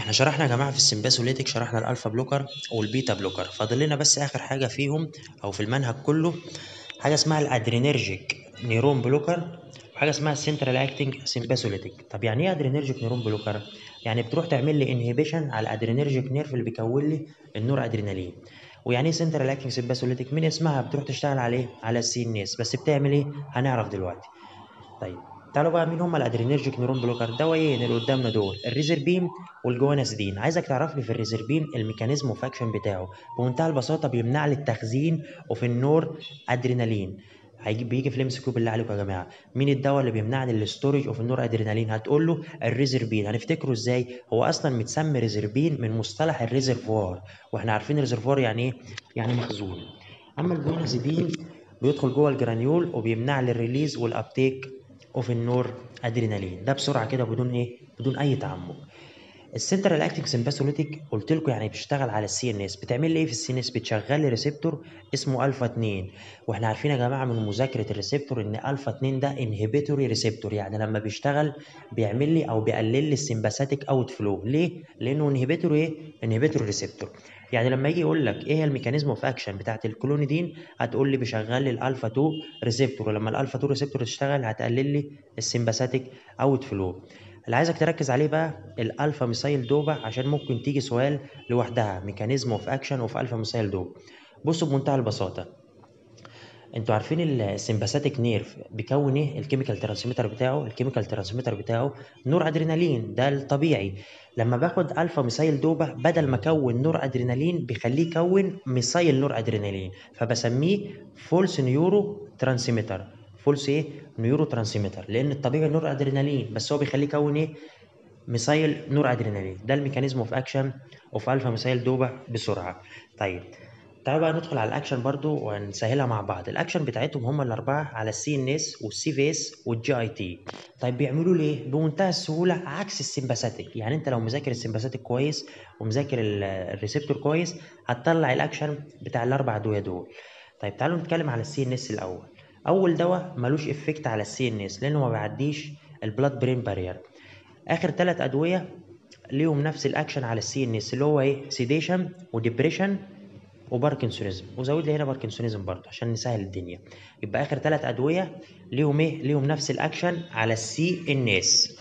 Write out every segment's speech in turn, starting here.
احنا شرحنا يا جماعة في السمباسوليتك شرحنا الألفا بلوكر والبيتا بلوكر فاضل لنا بس آخر حاجة فيهم أو في المنهج كله حاجة اسمها الأدرينرجيك نيرون بلوكر وحاجة اسمها السنترال اكتنج سمباسوليتك طب يعني ايه أدرينرجيك نيرون بلوكر؟ يعني بتروح تعمل لي انهيبيشن على الأدرينرجيك نيرف اللي بيكون لي النور أدرينالين ويعني ايه سنترال اكتنج سمباسوليتك؟ من اسمها بتروح تشتغل عليه على السي ان اس بس بتعمل ايه؟ هنعرف دلوقتي طيب تعالوا بقى مين هم الادرينرجيك نيرون بلوكر دوايين اللي قدامنا دول الريزربين والجواناسيدين عايزك تعرف لي في الريزربين الميكانيزم اوف اكشن بتاعه بمنتهى البساطه بيمنع لي التخزين وفي النور ادرينالين هيجي بيجي في الام كيو بالله عليكم يا جماعه مين الدواء اللي بيمنعني الاستورج اوف النور ادرينالين هتقول له الريزربين هنفتكره ازاي هو اصلا متسمي ريزربين من مصطلح الريزرفوار واحنا عارفين الريزرفوار يعني ايه يعني مخزون اما الجواناسيدين بيدخل جوه الجرانيول وبيمنع لي الريليز والابتيك اوف النور ادرينالين ده بسرعه كده بدون ايه بدون اي تعمق السنترال اكتنج سمباثوليتيك قلت لكم يعني بتشتغل على السي ان اس بتعمل لي ايه في السي ان اس بتشغل لي ريسبتور اسمه الفا 2 واحنا عارفين يا جماعه من مذاكره الريسبتور ان الفا 2 ده انهبيتوري ريسبتور يعني لما بيشتغل بيعمل لي او بيقلل لي السمباثيك اوت فلو ليه لانه انهبيتوري ايه انهبيتوري ريسبتور يعني لما يجي يقول لك ايه هي الميكانيزم اوف اكشن بتاعت الكلونيدين هتقول لي بيشغل لي الالفا 2 ريسبتور ولما الالفا 2 ريسبتور تشتغل هتقلل لي السمباثيك اوت فلو اللي عايزك تركز عليه بقى الالفا ميسايل دوبا عشان ممكن تيجي سؤال لوحدها ميكانيزم اوف اكشن اوف الفا ميسايل دوبا بصوا بمنتهى البساطه انتوا عارفين السمباثيك نيرف بيكون ايه الكيميكال ترانسميتر بتاعه الكيميكال ترانسميتر بتاعه نور ادرينالين ده الطبيعي لما باخد الفا ميسايل دوبا بدل ما اكون نور ادرينالين بيخليه يكون ميسايل نور ادرينالين فبسميه فولس نيورو ترانسميتر فولس ايه نيورو ترانسميتر لان الطبيعي نور ادرينالين بس هو بيخليه يكون ايه ميسايل نور ادرينالين ده الميكانيزم اوف اكشن اوف الفا ميسايل دوبا بسرعه طيب تعالوا بقى ندخل على الاكشن برضو ونسهلها مع بعض الاكشن بتاعتهم هم الاربعه على السي ان اس والسي في اس والجي اي تي طيب بيعملوا ليه بمنتهى السهوله عكس السمباثيك يعني انت لو مذاكر السمباثيك كويس ومذاكر الريسبتور كويس هتطلع الاكشن بتاع الاربع ادويه دول طيب تعالوا نتكلم على السي ان اس الاول اول دواء ملوش افكت على السي ان اس لانه ما بيعديش البلاد برين بارير اخر ثلاث ادويه ليهم نفس الاكشن على السي ان اس اللي هو ايه سيديشن وديبريشن وباركنسونيزم وزود لي هنا باركنسونيزم برضه عشان نسهل الدنيا يبقى اخر ثلاث ادويه ليهم ايه ليهم نفس الاكشن على السي ان اس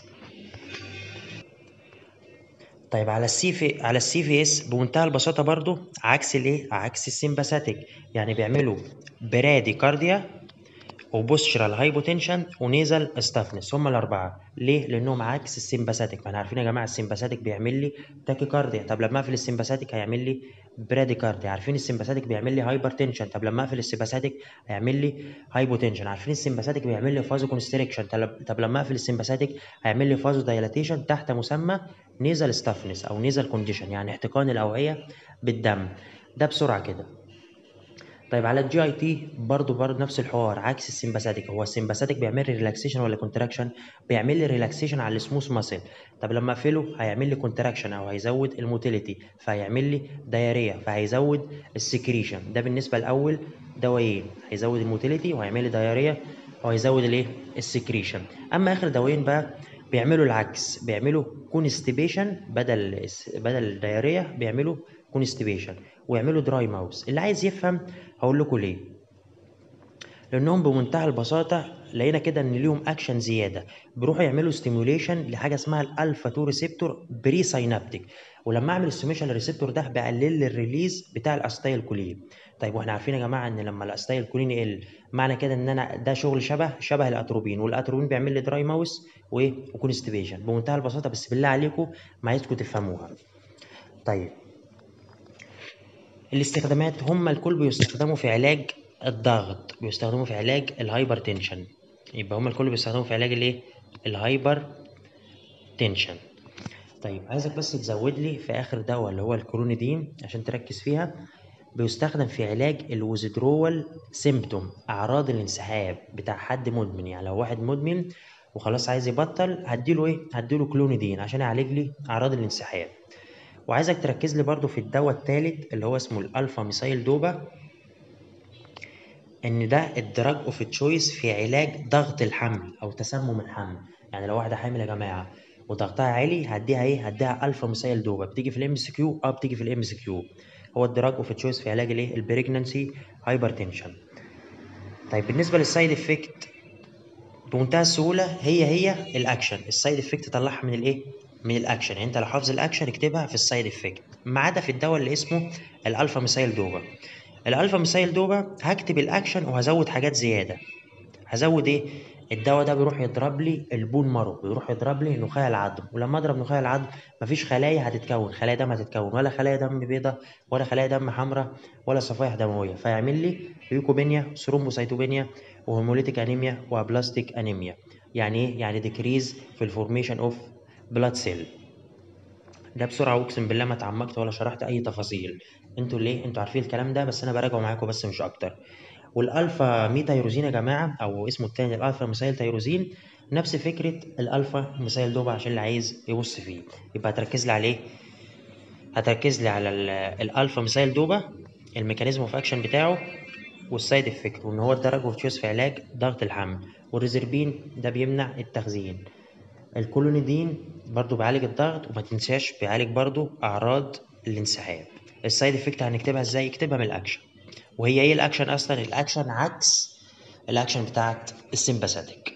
طيب على السي في على السي في اس بمنتهى البساطه برضه عكس الايه عكس السمباثيك يعني بيعملوا برادي كارديا وبوستشرال هايبوتنشن ونيزل ستافنس هم الاربعه ليه لانهم عكس السمباثيك ما احنا عارفين يا جماعه السمباثيك بيعمل لي تاكيكارديا طب لما اقفل السمباثيك هيعمل لي براديكارديا عارفين السمباثيك بيعمل لي هايبرتنشن طب لما اقفل السمباثيك هيعمل لي هايبوتنشن عارفين السمباثيك بيعمل لي فازو كونستريكشن طب لما اقفل السمباثيك هيعمل لي فازو دايلاتيشن تحت مسمى نيزل ستافنس او نيزل كونديشن يعني احتقان الاوعيه بالدم ده بسرعه كده طيب على الجي اي تي برضه برضه نفس الحوار عكس السمباثيك هو السمباثيك بيعمل لي ريلاكسيشن ولا كونتراكشن بيعمل لي ريلاكسيشن على السموث ماسل طب لما اقفله هيعمل لي كونتراكشن او هيزود الموتيليتي فهيعمل لي دايريا فهيزود السكريشن ده بالنسبه لاول دوايين هيزود الموتيليتي وهيعمل لي دايريا وهيزود الايه السكريشن اما اخر دوايين بقى بيعملوا العكس بيعملوا كونستيبيشن بدل بدل الدايريا بيعملوا كونستيبيشن ويعملوا دراي ماوس اللي عايز يفهم هقول لكم ليه لانهم بمنتهى البساطه لقينا كده ان ليهم اكشن زياده بيروحوا يعملوا ستيموليشن لحاجه اسمها الالفا 2 ريسبتور بري ساينابتيك ولما اعمل ستيموليشن للريسبتور ده بقلل لي الريليز بتاع الاستايل كولين طيب واحنا عارفين يا جماعه ان لما الاستايل كولين يقل معنى كده ان انا ده شغل شبه شبه الاتروبين والاتروبين بيعمل لي دراي ماوس وايه وكونستيبيشن بمنتهى البساطه بس بالله عليكم ما عايزكم تفهموها طيب الاستخدامات هم الكل بيستخدموا في علاج الضغط بيستخدموا في علاج الهايبر تنشن يبقى هم الكل بيستخدموا في علاج الايه الهايبر تنشن طيب عايزك بس تزود لي في اخر دواء اللي هو الكرونيدين عشان تركز فيها بيستخدم في علاج الوزدرول سيمبتوم اعراض الانسحاب بتاع حد مدمن يعني لو واحد مدمن وخلاص عايز يبطل هديله ايه هديله كلونيدين عشان يعالج لي اعراض الانسحاب وعايزك تركز لي برضو في الدواء الثالث اللي هو اسمه الالفا ميسايل دوبا ان ده الدراج اوف تشويس في علاج ضغط الحمل او تسمم الحمل يعني لو واحده حامل يا جماعه وضغطها عالي هديها ايه هديها الفا مسيل دوبا بتيجي في الام سي كيو اه بتيجي في الام سي كيو هو الدراج اوف تشويس في علاج الايه البريجنانسي هايبرتنشن طيب بالنسبه للسايد افكت بمنتهى السهوله هي هي الاكشن السايد افكت طلعها من الايه من الاكشن يعني انت لو حافظ الاكشن اكتبها في السايد افكت ما عدا في الدواء اللي اسمه الالفا مسيل دوبا الالفا مسيل دوبا هكتب الاكشن وهزود حاجات زياده هزود ايه الدواء ده بيروح يضرب لي البون مارو بيروح يضرب لي نخاع العظم ولما اضرب نخاع العظم مفيش خلايا هتتكون خلايا دم هتتكون ولا خلايا دم بيضة ولا خلايا دم حمراء ولا صفائح دمويه فيعمل لي ليوكوبينيا ثرومبوسيتوبينيا وهيموليتيك انيميا وابلاستيك انيميا يعني ايه يعني ديكريز في الفورميشن اوف بلاد سيل ده بسرعه واقسم بالله ما اتعمقت ولا شرحت اي تفاصيل انتوا ليه انتوا عارفين الكلام ده بس انا براجعه معاكم بس مش اكتر والالفا ميتايروزين يا جماعه او اسمه التاني الالفا مسيل تيروزين نفس فكره الالفا مسيل دوبا عشان اللي عايز يبص فيه يبقى هتركز لي عليه هتركز لي على الالفا مسيل دوبا الميكانيزم اوف اكشن بتاعه والسايد افكت وان هو الدرج اوف تشويس في علاج ضغط الحمل والريزربين ده بيمنع التخزين الكولونيدين برضو بيعالج الضغط وما تنساش بيعالج برضو اعراض الانسحاب السايد افكت هنكتبها ازاي اكتبها من الاكشن وهي ايه الاكشن اصلا الاكشن عكس الاكشن بتاعت السيمباثيك